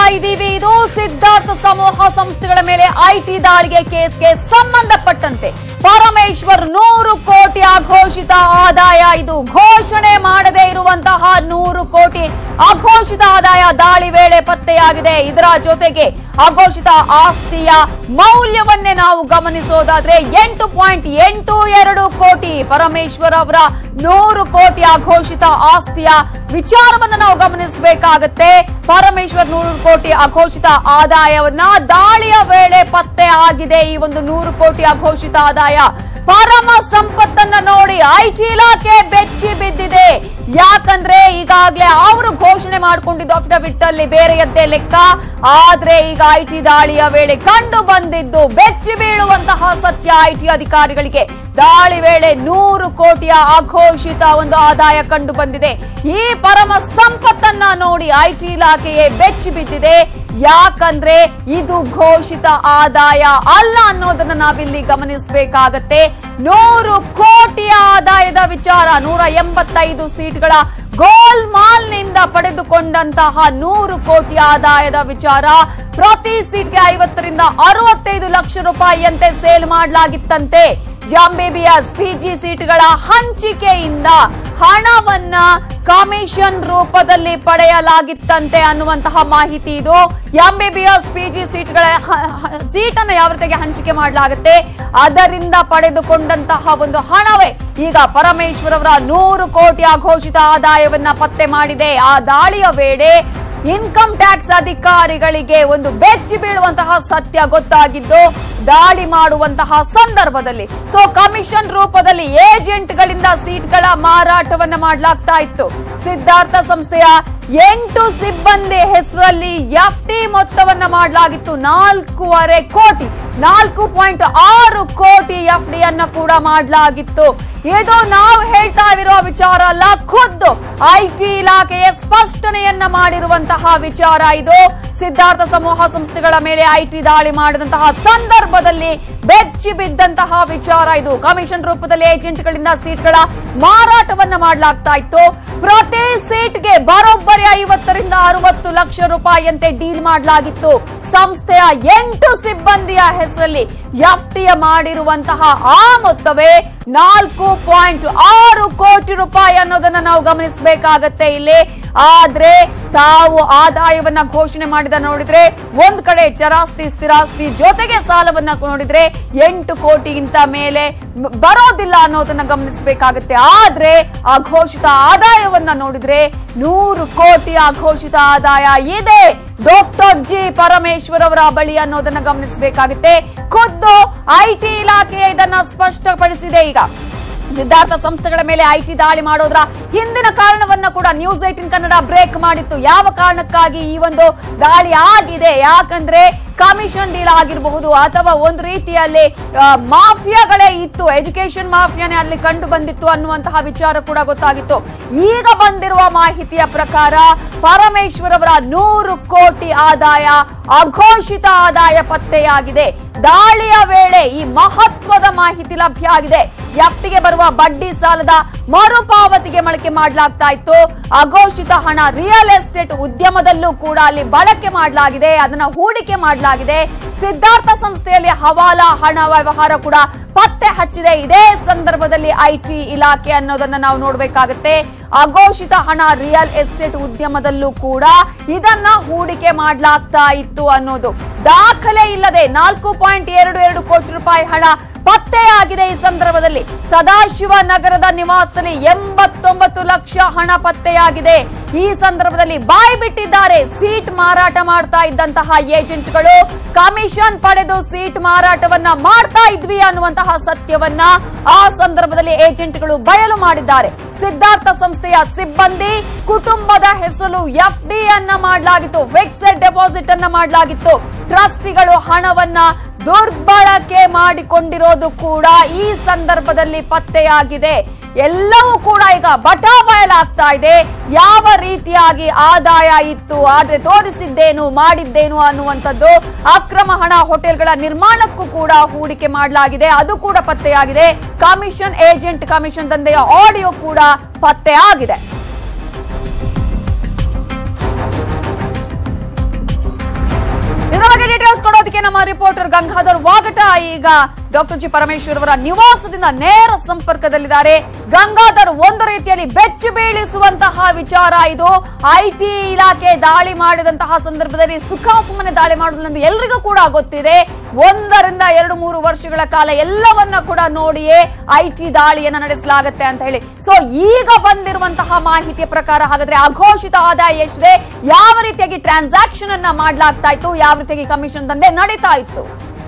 ಇದ್ದೀವಿ ಇದು ಸಿದ್ಧಾರ್ಥ ಸಮೂಹ ಸಂಸ್ಥೆಗಳ ಮೇಲೆ ಐಟಿ ದಾಳಿಗೆ ಕೇಸ್ಗೆ ಸಂಬಂಧಪಟ್ಟಂತೆ ಪರಮೇಶ್ವರ್ ನೂರು ಕೋಟಿ ಅಘೋಷಿತ ಆದಾಯ ಇದು ಘೋಷಣೆ ಮಾಡದೇ ಇರುವಂತಹ ನೂರು ಕೋಟಿ ಅಘೋಷಿತ ಆದಾಯ ದಾಳಿ ವೇಳೆ ಪತ್ತೆಯಾಗಿದೆ ಇದರ ಜೊತೆಗೆ ಅಘೋಷಿತ ಆಸ್ತಿಯ ಮೌಲ್ಯವನ್ನೇ ನಾವು ಗಮನಿಸೋದಾದ್ರೆ ಎಂಟು ಪಾಯಿಂಟ್ ಎಂಟು ಎರಡು ಕೋಟಿ ಪರಮೇಶ್ವರ್ ಅವರ ನೂರು ಕೋಟಿ ಅಘೋಷಿತ ಆಸ್ತಿಯ ವಿಚಾರವನ್ನ ನಾವು ಗಮನಿಸಬೇಕಾಗತ್ತೆ ಪರಮೇಶ್ವರ್ ನೂರು ಕೋಟಿ ಅಘೋಷಿತ ಆದಾಯವನ್ನ ದಾಳಿಯ ವೇಳೆ ಪತ್ತೆ ಆಗಿದೆ ಈ ಒಂದು ನೂರು ಕೋಟಿ ಅಘೋಷಿತ ಆದಾಯ ಪರಮ ಸಂಪತ್ತನ್ನ ನೋಡಿ ಐಟಿ ಇಲಾಖೆ ಬೆಚ್ಚಿ ಬಿದ್ದಿದೆ ಯಾಕಂದ್ರೆ ಈಗಾಗಲೇ ಅವರು ಘೋಷಣೆ ಮಾಡಿಕೊಂಡಿದ್ದು ಅಫಿಡವಿಟ್ ಅಲ್ಲಿ ಬೇರೆಯದ್ದೇ ಲೆಕ್ಕ ಆದ್ರೆ ಈಗ ಐಟಿ ದಾಳಿಯ ವೇಳೆ ಕಂಡು ಬಂದಿದ್ದು ಬೆಚ್ಚಿ ಬೀಳುವಂತಹ ಸತ್ಯ ಐಟಿ ಅಧಿಕಾರಿಗಳಿಗೆ ದಾಳಿ ವೇಳೆ ನೂರು ಕೋಟಿಯ ಅಘೋಷಿತ ಒಂದು ಆದಾಯ ಕಂಡು ಬಂದಿದೆ ಈ ಪರಮ ಸಂಪತ್ತನ್ನ ನೋಡಿ ಐಟಿ ಇಲಾಖೆಯೇ ಬೆಚ್ಚಿ ಬಿದ್ದಿದೆ ಯಾಕಂದ್ರೆ ಇದು ಘೋಷಿತ ಆದಾಯ ಅಲ್ಲ ಅನ್ನೋದನ್ನ ನಾವಿಲ್ಲಿ ಗಮನಿಸಬೇಕಾಗತ್ತೆ ನೂರು ಕೋಟಿಯ ಆದಾಯದ ವಿಚಾರ ನೂರ ಎಂಬತ್ತೈದು ಸೀಟ್ಗಳ ಗೋಲ್ ಮಾಲ್ನಿಂದ ಪಡೆದುಕೊಂಡಂತಹ ನೂರು ಕೋಟಿ ಆದಾಯದ ವಿಚಾರ ಪ್ರತಿ ಸೀಟ್ಗೆ ಐವತ್ತರಿಂದ ಅರವತ್ತೈದು ಲಕ್ಷ ರೂಪಾಯಿಯಂತೆ ಸೇಲ್ ಮಾಡಲಾಗಿತ್ತಂತೆ ಜಾಂಬೇಬಿಯಸ್ ಪಿಜಿ ಸೀಟ್ಗಳ ಹಂಚಿಕೆಯಿಂದ ಹಣವನ್ನ ಕಮಿಷನ್ ರೂಪದಲ್ಲಿ ಪಡೆಯಲಾಗಿತ್ತಂತೆ ಅನ್ನುವಂತಹ ಮಾಹಿತಿ ಇದು ಎಂಬಿಬಿಎಸ್ ಪಿಜಿ ಸೀಟ್ಗಳ ಹ- ಹ- ಸೀಟನ್ನು ಯಾವ ರೀತಿಗೆ ಹಂಚಿಕೆ ಮಾಡಲಾಗುತ್ತೆ ಅದರಿಂದ ಪಡೆದುಕೊಂಡಂತಹ ಒಂದು ಹಣವೇ ಈಗ ಪರಮೇಶ್ವರ್ ಅವರ ನೂರು ಕೋಟಿ ಅಘೋಷಿತ ಆದಾಯವನ್ನ ಪತ್ತೆ ಮಾಡಿದೆ ಆ ದಾಳಿಯ ವೇಳೆ ಇನ್ಕಮ್ ಟ್ಯಾಕ್ಸ್ ಅಧಿಕಾರಿಗಳಿಗೆ ಒಂದು ಬೆಚ್ಚಿ ಬೀಳುವಂತಹ ಸತ್ಯ ಗೊತ್ತಾಗಿದ್ದು ದಾಳಿ ಮಾಡುವಂತಹ ಸಂದರ್ಭದಲ್ಲಿ ಸೊ ಕಮಿಷನ್ ರೂಪದಲ್ಲಿ ಏಜೆಂಟ್ಗಳಿಂದ ಸೀಟ್ಗಳ ಮಾರಾಟವನ್ನ ಮಾಡಲಾಗ್ತಾ ಇತ್ತು ಸಿದ್ಧಾರ್ಥ ಸಂಸ್ಥೆಯ ಎಂಟು ಸಿಬ್ಬಂದಿ ಹೆಸರಲ್ಲಿ ಎಫ್ಟಿ ಮೊತ್ತವನ್ನ ಮಾಡಲಾಗಿತ್ತು ನಾಲ್ಕೂವರೆ ಕೋಟಿ ನಾಲ್ಕು ಪಾಯಿಂಟ್ ಆರು ಕೋಟಿ ಎಫ್ಡಿ ಅನ್ನ ಕೂಡ ಮಾಡಲಾಗಿತ್ತು ಇದು ನಾವು ಹೇಳ್ತಾ ಇರೋ ವಿಚಾರ ಅಲ್ಲ ಖುದ್ದು ಐಟಿ ಇಲಾಖೆಯ ಸ್ಪಷ್ಟನೆಯನ್ನ ಮಾಡಿರುವಂತಹ ವಿಚಾರ ಇದು ಸಿದ್ಧಾರ್ಥ ಸಮೂಹ ಸಂಸ್ಥೆಗಳ ಮೇಲೆ ಐಟಿ ದಾಳಿ ಮಾಡಿದಂತಹ ಸಂದರ್ಭದಲ್ಲಿ ಬೆಚ್ಚಿ ಬಿದ್ದಂತಹ ವಿಚಾರ ಇದು ಕಮಿಷನ್ ರೂಪದಲ್ಲಿ ಏಜೆಂಟ್ಗಳಿಂದ ಸೀಟ್ಗಳ ಮಾರಾಟವನ್ನ ಮಾಡಲಾಗ್ತಾ ಇತ್ತು ಪ್ರತಿ ಸೀಟ್ಗೆ ಬರೋಬ್ಬರಿ ಐವತ್ತರಿಂದ ಅರವತ್ತು ಲಕ್ಷ ರೂಪಾಯಿಯಂತೆ ಡೀಲ್ ಮಾಡಲಾಗಿತ್ತು ಸಂಸ್ಥೆಯ ಎಂಟು ಸಿಬ್ಬಂದಿಯ ಹೆಸರಲ್ಲಿ ಎಫ್ಟಿಯ ಮಾಡಿರುವಂತಹ ಆ ಮೊತ್ತವೇ ನಾಲ್ಕು ಪಾಯಿಂಟ್ ಆರು ಕೋಟಿ ರೂಪಾಯಿ ಅನ್ನೋದನ್ನ ನಾವು ಗಮನಿಸಬೇಕಾಗತ್ತೆ ಇಲ್ಲಿ ಆದ್ರೆ ತಾವು ಆದಾಯವನ್ನ ಘೋಷಣೆ ಮಾಡಿದ ನೋಡಿದ್ರೆ ಒಂದ್ ಕಡೆ ಚರಾಸ್ತಿ ಸ್ಥಿರಾಸ್ತಿ ಜೊತೆಗೆ ಸಾಲವನ್ನ ನೋಡಿದ್ರೆ ಎಂಟು ಕೋಟಿಗಿಂತ ಮೇಲೆ ಮ್- ಬರೋದಿಲ್ಲ ಅನ್ನೋದನ್ನ ಗಮನಿಸಬೇಕಾಗತ್ತೆ ಆದ್ರೆ ಅಘೋಷಿತ ಆದಾಯವನ್ನ ನೋಡಿದ್ರೆ ನೂರು ಕೋಟಿ ಅಘೋಷಿತ ಆದಾಯ ಇದೆ ಡಾಕ್ಟರ್ ಜಿ ಪರಮೇಶ್ವರ್ ಅವರ ಬಳಿ ಅನ್ನೋದನ್ನ ಗಮನಿಸಬೇಕಾಗುತ್ತೆ ಖುದ್ದು ಐಟಿ ಇಲಾಖೆ ಇದನ್ನ ಸ್ಪಷ್ಟಪಡಿಸಿದೆ ಈಗ ಸಿದ್ಧಾರ್ಥ ಸಂಸ್ಥೆಗಳ ಮೇಲೆ ಐಟಿ ದಾಳಿ ಮಾಡೋದ್ರ ಹಿಂದಿನ ಕಾರಣವನ್ನ ಕೂಡ ನ್ಯೂಸ್ ಏಟಿನ್ ಕನ್ನಡ ಬ್ರೇಕ್ ಮಾಡಿತ್ತು ಯಾವ ಕಾರಣಕ್ಕಾಗಿ ಈ ಒಂದು ದಾಳಿ ಆಗಿದೆ ಯಾಕಂದ್ರೆ ಕಮಿಷನ್ ಡೀಲ್ ಆಗಿರಬಹುದು ಅಥವಾ ಒಂದು ರೀತಿಯಲ್ಲಿ ಆ, ಮಾಫಿಯಾಗಳೇ ಇತ್ತು ಎಜುಕೇಶನ್ ಮಾಫಿಯಾನೇ ಅಲ್ಲಿ ಕಂಡು ಬಂದಿತ್ತು ಅನ್ನುವಂತಹ ವಿಚಾರ ಕೂಡ ಗೊತ್ತಾಗಿತ್ತು ಈಗ ಬಂದಿರುವ ಮಾಹಿತಿಯ ಪ್ರಕಾರ ಪರಮೇಶ್ವರ್ ಅವರ ನೂರು ಕೋಟಿ ಆದಾಯ ಅಘೋಷಿತ ಆದಾಯ ಪತ್ತೆಯಾಗಿದೆ ದಾಳಿಯ ವೇಳೆ ಈ ಮಹತ್ವದ ಮಾಹಿತಿ ಲಭ್ಯ ಆಗಿದೆ ಎಫ್ಟಿಗೆ ಬರುವ ಬಡ್ಡಿ ಸಾಲದ ಮರುಪಾವತಿಗೆ ಬಳಕೆ ಮಾಡಲಾಗ್ತಾ ಇತ್ತು ಅಘೋಷಿತ ಹಣ ರಿಯಲ್ ಎಸ್ಟೇಟ್ ಉದ್ಯಮದಲ್ಲೂ ಕೂಡ ಅಲ್ಲಿ ಬಳಕೆ ಮಾಡಲಾಗಿದೆ ಅದನ್ನ ಹೂಡಿಕೆ ಮಾಡಲಾಗಿದೆ ಸಿದ್ಧಾರ್ಥ ಸಂಸ್ಥೆಯಲ್ಲಿ ಹವಾಲಾ ಹಣ ವ್ಯವಹಾರ ಕೂಡ ಪತ್ತೆ ಹಚ್ಚಿದೆ ಇದೇ ಸಂದರ್ಭದಲ್ಲಿ ಐಟಿ ಇಲಾಖೆ ಅನ್ನೋದನ್ನ ನಾವು ನೋಡಬೇಕಾಗುತ್ತೆ ಅಘೋಷಿತ ಹಣ ರಿಯಲ್ ಎಸ್ಟೇಟ್ ಉದ್ಯಮದಲ್ಲೂ ಕೂಡ ಇದನ್ನ ಹೂಡಿಕೆ ಮಾಡಲಾಗ್ತಾ ಇತ್ತು ಅನ್ನೋದು ದಾಖಲೆ ಇಲ್ಲದೆ ನಾಲ್ಕು ಪಾಯಿಂಟ್ ಎರಡು ಎರಡು ಕೋಟಿ ರೂಪಾಯಿ ಹಣ ಪತ್ತೆಯಾಗಿದೆ ಈ ಸಂದರ್ಭದಲ್ಲಿ ಸದಾಶಿವ ನಗರದ ನಿವಾಸದಲ್ಲಿ ಎಂಬತ್ತೊಂಬತ್ತು ಲಕ್ಷ ಹಣ ಪತ್ತೆಯಾಗಿದೆ ಈ ಸಂದರ್ಭದಲ್ಲಿ ಬಾಯಿ ಬಿಟ್ಟಿದ್ದಾರೆ ಸೀಟ್ ಮಾರಾಟ ಮಾಡ್ತಾ ಇದ್ದಂತಹ ಏಜೆಂಟ್ಗಳು ಕಮಿಷನ್ ಪಡೆದು ಸೀಟ್ ಮಾರಾಟವನ್ನ ಮಾಡ್ತಾ ಇದ್ವಿ ಅನ್ನುವಂತಹ ಸತ್ಯವನ್ನ ಆ ಸಂದರ್ಭದಲ್ಲಿ ಏಜೆಂಟ್ಗಳು ಬಯಲು ಮಾಡಿದ್ದಾರೆ ಸಿದ್ಧಾರ್ಥ ಸಂಸ್ಥೆಯ ಸಿಬ್ಬಂದಿ ಕುಟುಂಬದ ಹೆಸರು ಎಫ್ಡಿ ಅನ್ನ ಮಾಡಲಾಗಿತ್ತು ಫಿಕ್ಸೆಡ್ ಡೆಪಾಸಿಟ್ ಅನ್ನ ಮಾಡಲಾಗಿತ್ತು ಟ್ರಸ್ಟಿಗಳು ಹಣವನ್ನ ದುರ್ಬಳಕೆ ಮಾಡಿಕೊಂಡಿರೋದು ಕೂಡ ಈ ಸಂದರ್ಭದಲ್ಲಿ ಪತ್ತೆಯಾಗಿದೆ ಎಲ್ಲವೂ ಕೂಡ ಈಗ ಬಟಾ ಬಯಲಾಗ್ತಾ ಇದೆ ಯಾವ ರೀತಿಯಾಗಿ ಆದಾಯ ಇತ್ತು ಆದ್ರೆ ತೋರಿಸಿದ್ದೇನು ಮಾಡಿದ್ದೇನು ಅನ್ನುವಂಥದ್ದು ಅಕ್ರಮ ಹಣ ಹೋಟೆಲ್ಗಳ ನಿರ್ಮಾಣಕ್ಕೂ ಕೂಡ ಹೂಡಿಕೆ ಮಾಡಲಾಗಿದೆ ಅದು ಕೂಡ ಪತ್ತೆಯಾಗಿದೆ ಕಮಿಷನ್ ಏಜೆಂಟ್ ಕಮಿಷನ್ ದಂಧೆಯ ಆಡಿಯೋ ಕೂಡ ಪತ್ತೆ ಆಗಿದೆ ಇದರ ಬಗ್ಗೆ ಡೀಟೇಲ್ಸ್ ಕೊಡೋದಕ್ಕೆ ನಮ್ಮ ರಿಪೋರ್ಟರ್ ಗಂಗಾಧರ್ ವಾಗಟ ಈಗ ಡಾಕ್ಟರ್ ಜಿ ಪರಮೇಶ್ವರ್ ಅವರ ನಿವಾಸದಿಂದ ನೇರ ಸಂಪರ್ಕದಲ್ಲಿದ್ದಾರೆ ಗಂಗಾಧರ್ ಒಂದು ರೀತಿಯಲ್ಲಿ ಬೆಚ್ಚಿ ಬೀಳಿಸುವಂತಹ ವಿಚಾರ ಇದು ಐಟಿ ಇಲಾಖೆ ದಾಳಿ ಮಾಡಿದಂತಹ ಸಂದರ್ಭದಲ್ಲಿ ಸುಖಾಸುಮ್ಮನೆ ದಾಳಿ ಮಾಡುವುದೆಂದು ಎಲ್ರಿಗೂ ಕೂಡ ಗೊತ್ತಿದೆ ಒಂದರಿಂದ ಎರಡು ಮೂರು ವರ್ಷಗಳ ಕಾಲ ಎಲ್ಲವನ್ನ ಕೂಡ ನೋಡಿಯೇ ಐಟಿ ದಾಳಿಯನ್ನ ನಡೆಸಲಾಗುತ್ತೆ ಅಂತ ಹೇಳಿ ಸೊ ಈಗ ಬಂದಿರುವಂತಹ ಮಾಹಿತಿಯ ಪ್ರಕಾರ ಹಾಗಾದ್ರೆ ಅಘೋಷಿತ ಆದಾಯ ಎಷ್ಟಿದೆ ಯಾವ ರೀತಿಯಾಗಿ ಟ್ರಾನ್ಸಾಕ್ಷನ್ ಅನ್ನ ಮಾಡ್ಲಾಗ್ತಾ ಇತ್ತು ಯಾವ ರೀತಿಯಾಗಿ ಕಮಿಷನ್ ದಂಧೆ ನಡೀತಾ ಇತ್ತು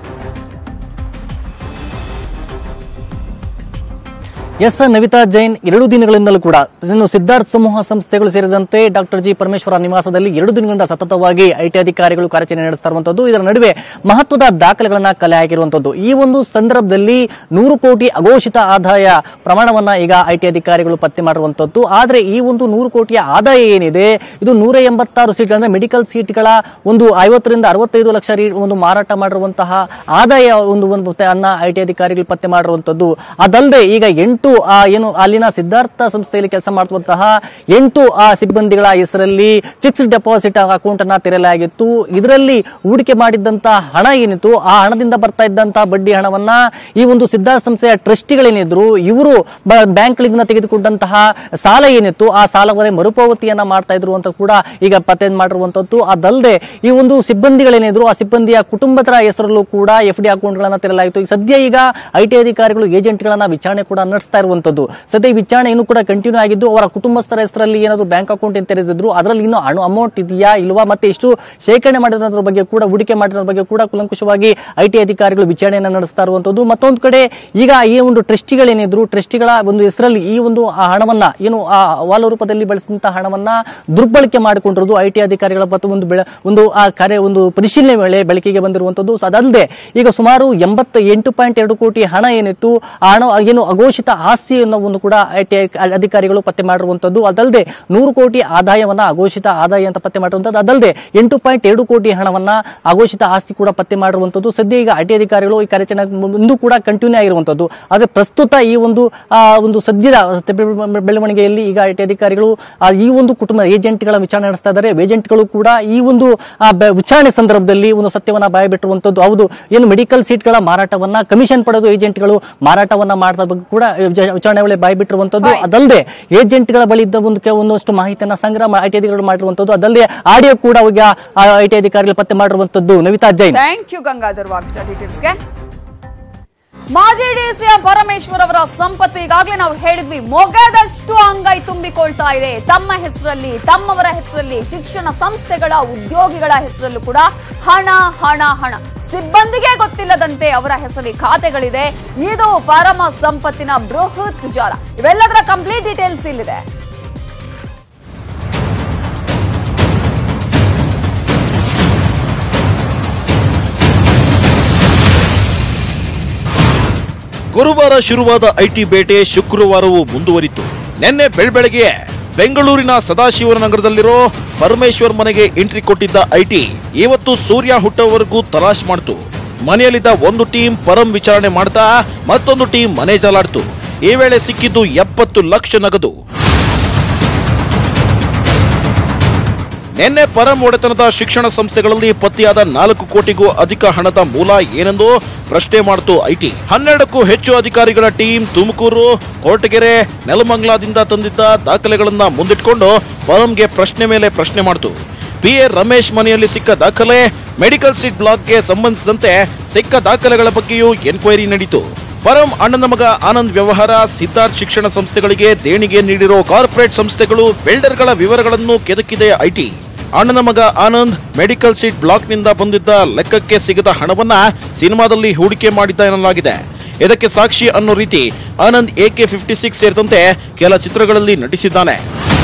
ಎಸ್ ನವಿತಾ ಜೈನ್ ಎರಡು ದಿನಗಳಿಂದಲೂ ಕೂಡ ಇನ್ನು ಸಿದ್ಧಾರ್ಥ್ ಸಮೂಹ ಸಂಸ್ಥೆಗಳು ಸೇರಿದಂತೆ ಡಾಕ್ಟರ್ ಜಿ ಪರಮೇಶ್ವರ ನಿವಾಸದಲ್ಲಿ ಎರಡು ದಿನಗಳಿಂದ ಸತತವಾಗಿ ಐಟಿ ಅಧಿಕಾರಿಗಳು ಕಾರ್ಯಾಚರಣೆ ನಡೆಸ್ತಾ ಇರುವಂತದ್ದು ಇದರ ನಡುವೆ ಮಹತ್ವದ ದಾಖಲೆಗಳನ್ನ ಕಲೆ ಹಾಕಿರುವಂತದ್ದು ಈ ಒಂದು ಸಂದರ್ಭದಲ್ಲಿ ನೂರು ಕೋಟಿ ಅಘೋಷಿತ ಆದಾಯ ಪ್ರಮಾಣವನ್ನ ಈಗ ಐಟಿ ಅಧಿಕಾರಿಗಳು ಪತ್ತೆ ಮಾಡಿರುವಂತದ್ದು ಆದ್ರೆ ಈ ಒಂದು ನೂರು ಕೋಟಿಯ ಆದಾಯ ಏನಿದೆ ಇದು ನೂರ ಎಂಬತ್ತಾರು ಸೀಟ್ ಅಂದ್ರೆ ಮೆಡಿಕಲ್ ಸೀಟ್ಗಳ ಒಂದು ಐವತ್ತರಿಂದ ಅರವತ್ತೈದು ಲಕ್ಷ ರೀ- ಒಂದು ಮಾರಾಟ ಮಾಡಿರುವಂತಹ ಆದಾಯ ಒಂದು ಒಂದು ಅನ್ನ ಐಟಿ ಅಧಿಕಾರಿಗಳು ಪತ್ತೆ ಮಾಡಿರುವಂತದ್ದು ಅದಲ್ಲದೆ ಈಗ ಎಂಟು ಆ ಏನು ಅಲ್ಲಿನ ಸಿದ್ಧಾರ್ಥ ಸಂಸ್ಥೆಯಲ್ಲಿ ಕೆಲಸ ಮಾಡುವಂತಹ ಎಂಟು ಆ ಸಿಬ್ಬಂದಿಗಳ ಹೆಸರಲ್ಲಿ ಫಿಕ್ಸ್ಡ್ ಡೆಪಾಸಿಟ್ ಅಕೌಂಟ್ ಅನ್ನ ತೆರೆಯಲಾಗಿತ್ತು ಇದರಲ್ಲಿ ಹೂಡಿಕೆ ಮಾಡಿದ್ದಂತಹ ಹಣ ಏನಿತ್ತು ಆ ಹಣದಿಂದ ಬರ್ತಾ ಇದ್ದಂತಹ ಬಡ್ಡಿ ಹಣವನ್ನ ಈ ಒಂದು ಸಿದ್ಧಾರ್ಥ ಸಂಸ್ಥೆಯ ಟ್ರಸ್ಟಿಗಳೇನಿದ್ರು ಇವರು ಬ್ಯಾಂಕ್ಗಳಿಂದ ತೆಗೆದುಕೊಂಡಂತಹ ಸಾಲ ಏನಿತ್ತು ಆ ಸಾಲವನ್ನೇ ಮರುಪಾವತಿಯನ್ನ ಮಾಡ್ತಾ ಇದ್ರು ಅಂತ ಕೂಡ ಈಗ ಪತ್ತೆ ಮಾಡಿರುವಂತದ್ದು ಅದಲ್ಲದೆ ಈ ಒಂದು ಸಿಬ್ಬಂದಿಗಳೇನಿದ್ರು ಆ ಸಿಬ್ಬಂದಿಯ ಕುಟುಂಬದ ಹೆಸರಲ್ಲೂ ಕೂಡ ಎಫ್ ಡಿ ಅಕೌಂಟ್ಗಳನ್ನ ತೆರಲಾಯಿತು ಈಗ ಸದ್ಯ ಈಗ ಐಟಿ ಅಧಿಕಾರಿಗಳು ಏಜೆಂಟ್ಗಳನ್ನ ವಿಚಾರಣೆ ಕೂಡ ನಡೆಸ್ತಾ ಇರುವಂತದ್ದು ಸದ್ಯ ಈ ವಿಚಾರಣೆ ಇನ್ನೂ ಕೂಡ ಕಂಟಿನ್ಯೂ ಆಗಿದ್ದು ಅವರ ಕುಟುಂಬಸ್ಥರ ಹೆಸರಲ್ಲಿ ಏನಾದ್ರು ಬ್ಯಾಂಕ್ ಅಕೌಂಟ್ ಅಂತ ತೆರೆದಿದ್ರು ಅದರಲ್ಲಿ ಇನ್ನೂ ಹಣ ಅಮೌಂಟ್ ಇದೆಯಾ ಇಲ್ವಾ ಮತ್ತೆ ಎಷ್ಟು ಶೇಖರಣೆ ಮಾಡಿರೋದ್ರ ಬಗ್ಗೆ ಕೂಡ ಹೂಡಿಕೆ ಮಾಡಿರೋದ್ರ ಬಗ್ಗೆ ಕೂಡ ಕುಲಂಕುಷವಾಗಿ ಐಟಿ ಅಧಿಕಾರಿಗಳು ವಿಚಾರಣೆಯನ್ನ ನಡೆಸ್ತಾ ಇರುವಂತದ್ದು ಮತ್ತೊಂದು ಕಡೆ ಈಗ ಈ ಒಂದು ಟ್ರಸ್ಟಿಗಳೇನಿದ್ರು ಟ್ರಸ್ಟಿಗಳ ಒಂದು ಹೆಸರಲ್ಲಿ ಈ ಒಂದು ಆ ಹಣವನ್ನ ಏನು ಆ ಹವಾಲ ರೂಪದಲ್ಲಿ ಬಳಸಿದಂತಹ ಹಣವನ್ನ ದುರ್ಬಳಕೆ ಮಾಡಿಕೊಂಡಿರೋದು ಐಟಿ ಅಧಿಕಾರಿಗಳ ಮತ್ತು ಒಂದು ಬೆಳೆ ಒಂದು ಆ ಕಾರ್ಯ ಒಂದು ಪರಿಶೀಲನೆ ವೇಳೆ ಬೆಳಕಿಗೆ ಬಂದಿರುವಂತದ್ದು ಸೊ ಅದಲ್ಲದೆ ಈಗ ಸುಮಾರು ಎಂಬತ್ತ ಎಂಟು ಪಾಯಿಂಟ್ ಎರಡು ಕೋಟಿ ಹಣ ಏನಿತ್ತು ಆ ಹಣ ಏನು ಅಘೋಷಿತ ಆಸ್ತಿಯನ್ನು ಒಂದು ಕೂಡ ಐಟಿ ಅಧಿಕಾರಿಗಳು ಪತ್ತೆ ಮಾಡಿರುವಂತದ್ದು ಅದಲ್ಲದೆ ನೂರು ಕೋಟಿ ಆದಾಯವನ್ನ ಅಘೋಷಿತ ಆದಾಯ ಅಂತ ಪತ್ತೆ ಮಾಡಿರುವಂತದ್ದು ಅದಲ್ಲದೆ ಎಂಟು ಪಾಯಿಂಟ್ ಎರಡು ಕೋಟಿ ಹಣವನ್ನ ಅಘೋಷಿತ ಆಸ್ತಿ ಕೂಡ ಪತ್ತೆ ಮಾಡಿರುವಂತದ್ದು ಸದ್ಯ ಈಗ ಐಟಿ ಅಧಿಕಾರಿಗಳು ಈ ಕಾರ್ಯಾಚರಣೆ ಮುಂದೂ ಕೂಡ ಕಂಟಿನ್ಯೂ ಆಗಿರುವಂತದ್ದು ಆದ್ರೆ ಪ್ರಸ್ತುತ ಈ ಒಂದು ಆ, ಒಂದು ಸದ್ಯದ ಬೆಳ- ಬೆಳವಣಿಗೆಯಲ್ಲಿ ಈಗ ಐಟಿ ಅಧಿಕಾರಿಗಳು ಆ, ಈ ಒಂದು ಕುಟುಂಬ ಏಜೆಂಟ್ಗಳ ವಿಚಾರಣೆ ನಡೆಸ್ತಾ ಇದ್ದಾರೆ ಏಜೆಂಟ್ಗಳು ಕೂಡ ಈ ಒಂದು ಆ, ಬೆ- ವಿಚಾರಣೆ ಸಂದರ್ಭದಲ್ಲಿ ಒಂದು ಸತ್ಯವನ್ನ ಬಾಯಬಿಟ್ಟಿರುವಂತದ್ದು ಹೌದು ಏನು ಮೆಡಿಕಲ್ ಸೀಟ್ಗಳ ಮಾರಾಟವನ್ನ ಕಮಿಷನ್ ಪಡೆದು ಏಜೆಂಟ್ಗಳು ಮಾರಾಟವನ್ನ ಮಾಡಿದ ಬಗ್ಗೆ ಕೂಡ ವಿಚ- ವಿಚಾರಣೆ ವೇಳೆ ಬಾಯ್ಬಿಟ್ಟಿರುವಂತದ್ದು Fine. ಅದಲ್ಲದೆ ಏಜೆಂಟ್ಗಳ ಬಳಿ ಇದ್ದ ಒಂದು ಕೆ- ಒಂದಷ್ಟು ಮಾಹಿತಿಯನ್ನ ಸಂಗ್ರಹ ಐಟಿ ಅಧಿಕಾರಿಗಳು ಮಾಡಿರುವಂತದ್ದು ಅದಲ್ಲದೆ ಆಡಿಯೋ ಕೂಡ ಈಗ ಐಟಿ ಅಧಿಕಾರಿಗಳು ಪತ್ತೆ ಮಾಡಿರುವಂತದ್ದು ನವಿತಾ ಜೈನ್ ಥ್ಯಾಂಕ್ ಯು ಗಂಗಾಧರ್ ವಾಗ್ಚ ಡೀಟೇಲ್ಸ್ಗೆ ಮಾಜಿ ಡಿಸಿಎಂ ಪರಮೇಶ್ವರ್ ಅವರ ಸಂಪತ್ತು ಈಗಾಗಲೇ ನಾವು ಹೇಳಿದ್ವಿ ಮೊಗದಷ್ಟು ಅಂಗೈ ತುಂಬಿಕೊಳ್ತಾ ಇದೆ ತಮ್ಮ ಹೆಸರಲ್ಲಿ ತಮ್ಮವರ ಹೆಸರಲ್ಲಿ ಶಿಕ್ಷಣ ಸಂಸ್ಥೆಗಳ ಉದ್ಯೋಗಿಗಳ ಹೆಸರಲ್ಲೂ ಕೂಡ ಹಣ ಹಣ ಹಣ ಸಿಬ್ಬಂದಿಗೆ ಗೊತ್ತಿಲ್ಲದಂತೆ ಅವರ ಹೆಸರಲ್ಲಿ ಖಾತೆಗಳಿದೆ ಇದು ಪರಮ ಸಂಪತ್ತಿನ ಬೃಹತ್ ಜಾಲ ಇವೆಲ್ಲದರ ಕಂಪ್ಲೀಟ್ ಡೀಟೇಲ್ಸ್ ಇಲ್ಲಿದೆ ಗುರುವಾರ ಶುರುವಾದ ಐಟಿ ಬೇಟೆ ಶುಕ್ರವಾರವೂ ಮುಂದುವರಿತು ನಿನ್ನೆ ಬೆಳ್ಬೆಳಗ್ಗೆ ಬೆಂಗಳೂರಿನ ಸದಾಶಿವನ ನಗರದಲ್ಲಿರೋ ಪರಮೇಶ್ವರ್ ಮನೆಗೆ ಎಂಟ್ರಿ ಕೊಟ್ಟಿದ್ದ ಐಟಿ ಇವತ್ತು ಸೂರ್ಯ ಹುಟ್ಟೋವರೆಗೂ ತಲಾಶ್ ಮಾಡ್ತು ಮನೆಯಲ್ಲಿದ್ದ ಒಂದು ಟೀಮ್ ಪರಂ ವಿಚಾರಣೆ ಮಾಡ್ತಾ ಮತ್ತೊಂದು ಟೀಮ್ ಮನೆ ಜಾಲಾಡ್ತು ಈ ವೇಳೆ ಸಿಕ್ಕಿದ್ದು ಎಪ್ಪತ್ತು ಲಕ್ಷ ನಗದು ನಿನ್ನೆ ಪರಂ ಒಡೆತನದ ಶಿಕ್ಷಣ ಸಂಸ್ಥೆಗಳಲ್ಲಿ ಪತ್ತೆಯಾದ ನಾಲ್ಕು ಕೋಟಿಗೂ ಅಧಿಕ ಹಣದ ಮೂಲ ಏನೆಂದು ಪ್ರಶ್ನೆ ಮಾಡಿತು ಐಟಿ ಹನ್ನೆರಡಕ್ಕೂ ಹೆಚ್ಚು ಅಧಿಕಾರಿಗಳ ಟೀಮ್ ತುಮಕೂರು ಕೊರಟಗೆರೆ ನೆಲಮಂಗಲದಿಂದ ತಂದಿದ್ದ ದಾಖಲೆಗಳನ್ನ ಮುಂದಿಟ್ಕೊಂಡು ಪರಂಗೆ ಪ್ರಶ್ನೆ ಮೇಲೆ ಪ್ರಶ್ನೆ ಮಾಡಿತು ಪಿ ಎ ರಮೇಶ್ ಮನೆಯಲ್ಲಿ ಸಿಕ್ಕ ದಾಖಲೆ ಮೆಡಿಕಲ್ ಸೀಟ್ ಬ್ಲಾಕ್ಗೆ ಸಂಬಂಧಿಸಿದಂತೆ ಸಿಕ್ಕ ದಾಖಲೆಗಳ ಬಗ್ಗೆಯೂ ಎನ್ಕ್ವೈರಿ ನಡೀತು ಪರಂ ಅಣ್ಣನ ಮಗ ಆನಂದ್ ವ್ಯವಹಾರ ಸಿದ್ಧಾರ್ಥ್ ಶಿಕ್ಷಣ ಸಂಸ್ಥೆಗಳಿಗೆ ದೇಣಿಗೆ ನೀಡಿರೋ ಕಾರ್ಪೊರೇಟ್ ಸಂಸ್ಥೆಗಳು ಬಿಲ್ಡರ್ಗಳ ವಿವರಗಳನ್ನು ಕೆದಕಿದೆ ಐಟಿ ಅಣ್ಣನ ಮಗ ಆನಂದ್ ಮೆಡಿಕಲ್ ಸೀಟ್ ಬ್ಲಾಕ್ನಿಂದ ಬಂದಿದ್ದ ಲೆಕ್ಕಕ್ಕೆ ಸಿಗದ ಹಣವನ್ನ ಸಿನಿಮಾದಲ್ಲಿ ಹೂಡಿಕೆ ಮಾಡಿದ್ದ ಎನ್ನಲಾಗಿದೆ ಇದಕ್ಕೆ ಸಾಕ್ಷಿ ಅನ್ನೋ ರೀತಿ ಆನಂದ್ ಎಕೆ ಫಿಫ್ಟಿ ಸಿಕ್ಸ್ ಸೇರಿದಂತೆ ಕೆಲ ಚಿತ್ರಗಳಲ್ಲಿ ನಟಿಸಿದ್ದಾನೆ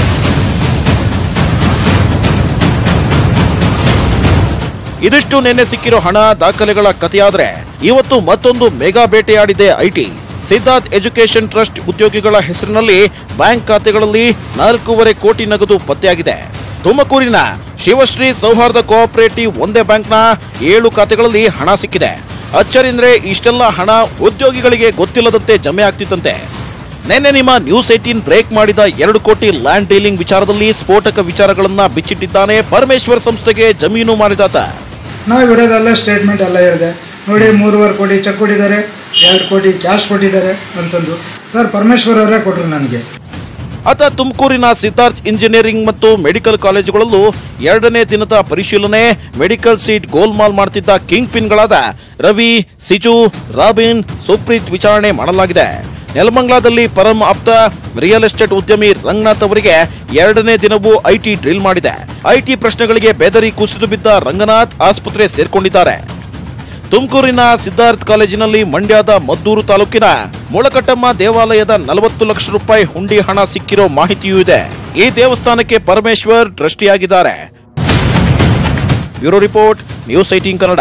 ಇದಿಷ್ಟು ನಿನ್ನೆ ಸಿಕ್ಕಿರೋ ಹಣ ದಾಖಲೆಗಳ ಕಥೆಯಾದ್ರೆ ಇವತ್ತು ಮತ್ತೊಂದು ಮೆಗಾ ಬೇಟೆಯಾಡಿದೆ ಐಟಿ ಸಿದ್ಧಾರ್ಥ್ ಎಜುಕೇಶನ್ ಟ್ರಸ್ಟ್ ಉದ್ಯೋಗಿಗಳ ಹೆಸರಿನಲ್ಲಿ ಬ್ಯಾಂಕ್ ಖಾತೆಗಳಲ್ಲಿ ನಾಲ್ಕೂವರೆ ಕೋಟಿ ನಗದು ಪತ್ತೆಯಾಗಿದೆ ತುಮಕೂರಿನ ಶಿವಶ್ರೀ ಸೌಹಾರ್ದ ಕೋಆಪರೇಟಿವ್ ಒಂದೇ ಬ್ಯಾಂಕ್ನ ಏಳು ಖಾತೆಗಳಲ್ಲಿ ಹಣ ಸಿಕ್ಕಿದೆ ಅಚ್ಚರಿಂದ್ರೆ ಇಷ್ಟೆಲ್ಲ ಹಣ ಉದ್ಯೋಗಿಗಳಿಗೆ ಗೊತ್ತಿಲ್ಲದಂತೆ ಜಮೆ ಆಗ್ತಿತ್ತಂತೆ ನಿನ್ನೆ ನಿಮ್ಮ ನ್ಯೂಸ್ ಏಟೀನ್ ಬ್ರೇಕ್ ಮಾಡಿದ ಎರಡು ಕೋಟಿ ಲ್ಯಾಂಡ್ ಡೀಲಿಂಗ್ ವಿಚಾರದಲ್ಲಿ ಸ್ಫೋಟಕ ವಿಚಾರಗಳನ್ನ ಬಿಚ್ಚಿಟ್ಟಿದ್ದಾನೆ ಪರಮೇಶ್ವರ್ ಸಂಸ್ಥೆಗೆ ಜಮೀನು ಮಾರಿದಾತ ನಾವು ಇರೋದೆಲ್ಲ ಸ್ಟೇಟ್ಮೆಂಟ್ ಎಲ್ಲ ಹೇಳಿದೆ ನೋಡಿ ಮೂರುವರೆ ಕೋಟಿ ಚೆಕ್ ಕೊಟ್ಟಿದ್ದಾರೆ ಎರಡು ಕೋಟಿ ಕ್ಯಾಶ್ ಕೊಟ್ಟಿದ್ದಾರೆ ಅಂತಂದು ಸರ್ ಪರಮೇಶ್ವರ್ ಅವರೇ ಕೊಟ್ಟರು ನನಗೆ ಆತ ತುಮಕೂರಿನ ಸಿದ್ಧಾರ್ಥ್ ಇಂಜಿನಿಯರಿಂಗ್ ಮತ್ತು ಮೆಡಿಕಲ್ ಕಾಲೇಜುಗಳಲ್ಲೂ ಎರಡನೇ ದಿನದ ಪರಿಶೀಲನೆ ಮೆಡಿಕಲ್ ಸೀಟ್ ಗೋಲ್ಮಾಲ್ ಮಾಡ್ತಿದ್ದ ಕಿಂಗ್ ಪಿನ್ಗಳಾದ ರವಿ ಸಿಜು ರಾಬಿನ್ ಸುಪ್ರೀತ್ ವಿಚಾರಣೆ ಮಾಡಲಾಗಿದೆ ನೆಲಮಂಗಲದಲ್ಲಿ ಪರಂ ಆಪ್ತ ರಿಯಲ್ ಎಸ್ಟೇಟ್ ಉದ್ಯಮಿ ರಂಗನಾಥ್ ಅವರಿಗೆ ಎರಡನೇ ದಿನವೂ ಐಟಿ ಡ್ರಿಲ್ ಮಾಡಿದೆ ಐಟಿ ಪ್ರಶ್ನೆಗಳಿಗೆ ಬೆದರಿ ಕುಸಿದು ಬಿದ್ದ ರಂಗನಾಥ್ ಆಸ್ಪತ್ರೆ ಸೇರ್ಕೊಂಡಿದ್ದಾರೆ ತುಮಕೂರಿನ ಸಿದ್ಧಾರ್ಥ್ ಕಾಲೇಜಿನಲ್ಲಿ ಮಂಡ್ಯದ ಮದ್ದೂರು ತಾಲೂಕಿನ ಮೊಳಕಟ್ಟಮ್ಮ ದೇವಾಲಯದ ನಲವತ್ತು ಲಕ್ಷ ರೂಪಾಯಿ ಹುಂಡಿ ಹಣ ಸಿಕ್ಕಿರೋ ಮಾಹಿತಿಯೂ ಇದೆ ಈ ದೇವಸ್ಥಾನಕ್ಕೆ ಪರಮೇಶ್ವರ್ ಟ್ರಸ್ಟಿಯಾಗಿದ್ದಾರೆ bureau report news eighteen Kannada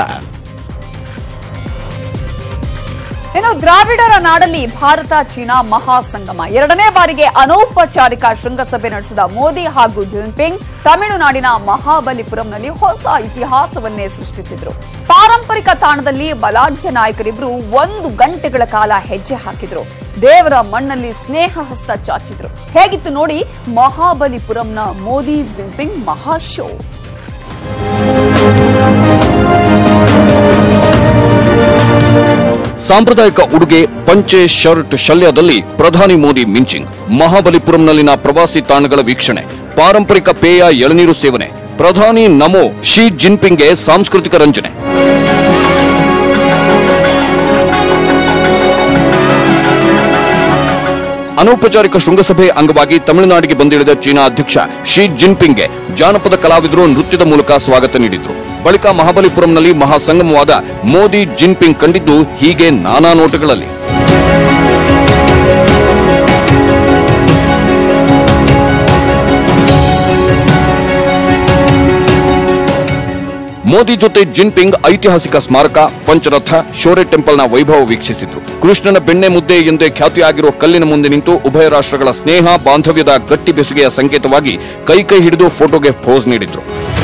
ಇನ್ನು ದ್ರಾವಿಡರ ನಾಡಲ್ಲಿ ಭಾರತ ಚೀನಾ ಮಹಾಸಂಗಮ ಎರಡನೇ ಬಾರಿಗೆ ಅನೌಪಚಾರಿಕ ಶೃಂಗಸಭೆ ನಡೆಸಿದ ಮೋದಿ ಹಾಗೂ ಜಿನ್ಪಿಂಗ್ ತಮಿಳುನಾಡಿನ ಮಹಾಬಲಿಪುರಂನಲ್ಲಿ ಹೊಸ ಇತಿಹಾಸವನ್ನೇ ಸೃಷ್ಟಿಸಿದ್ರು ಪಾರಂಪರಿಕ ತಾಣದಲ್ಲಿ ಬಲಾಢ್ಯ ನಾಯಕರಿಬ್ರು ಒಂದು ಗಂಟೆಗಳ ಕಾಲ ಹೆಜ್ಜೆ ಹಾಕಿದ್ರು ದೇವರ ಮಣ್ಣಲ್ಲಿ ಸ್ನೇಹ ಹಸ್ತ ಚಾಚಿದ್ರು ಹೇಗಿತ್ತು ನೋಡಿ ಮಹಾಬಲಿಪುರಂನ ಮೋದಿ ಜಿನ್ಪಿಂಗ್ ಮಹಾ ಶೋ ಸಾಂಪ್ರದಾಯಿಕ ಉಡುಗೆ ಪಂಚೆ ಶರ್ಟ್ ಶಲ್ಯದಲ್ಲಿ ಪ್ರಧಾನಿ ಮೋದಿ ಮಿಂಚಿಂಗ್ ಮಹಾಬಲಿಪುರಂನಲ್ಲಿನ ಪ್ರವಾಸಿ ತಾಣಗಳ ವೀಕ್ಷಣೆ ಪಾರಂಪರಿಕ ಪೇಯ ಎಳನೀರು ಸೇವನೆ ಪ್ರಧಾನಿ ನಮೋ ಶಿ ಜಿನ್ಪಿಂಗ್ಗೆ ಸಾಂಸ್ಕೃತಿಕ ರಂಜನೆ ಅನೌಪಚಾರಿಕ ಶೃಂಗಸಭೆ ಅಂಗವಾಗಿ ತಮಿಳುನಾಡಿಗೆ ಬಂದಿಳಿದ ಚೀನಾ ಅಧ್ಯಕ್ಷ ಶಿ ಜಿನ್ಪಿಂಗ್ಗೆ ಜಾನಪದ ಕಲಾವಿದರು ನೃತ್ಯದ ಮೂಲಕ ಸ್ವಾಗತ ನೀಡಿದ್ರು ಬಳಿಕ ಮಹಾಬಲಿಪುರಂನಲ್ಲಿ ಮಹಾಸಂಗಮವಾದ ಮೋದಿ ಜಿನ್ಪಿಂಗ್ ಕಂಡಿದ್ದು ಹೀಗೆ ನಾನಾ ನೋಟಗಳಲ್ಲಿ ಮೋದಿ ಜೊತೆ ಜಿನ್ಪಿಂಗ್ ಐತಿಹಾಸಿಕ ಸ್ಮಾರಕ ಪಂಚರಥ ಶೋರೆ ಟೆಂಪಲ್ನ ವೈಭವ ವೀಕ್ಷಿಸಿದ್ರು ಕೃಷ್ಣನ ಬೆಣ್ಣೆ ಮುದ್ದೆ ಎಂದೇ ಖ್ಯಾತಿಯಾಗಿರುವ ಕಲ್ಲಿನ ಮುಂದೆ ನಿಂತು ಉಭಯ ರಾಷ್ಟ್ರಗಳ ಸ್ನೇಹ ಬಾಂಧವ್ಯದ ಗಟ್ಟಿ ಬೆಸುಗೆಯ ಸಂಕೇತವಾಗಿ ಕೈ ಕೈ ಹಿಡಿದು ಫೋಟೋಗೆ ಪೋಸ್ ನೀಡಿದ್ರು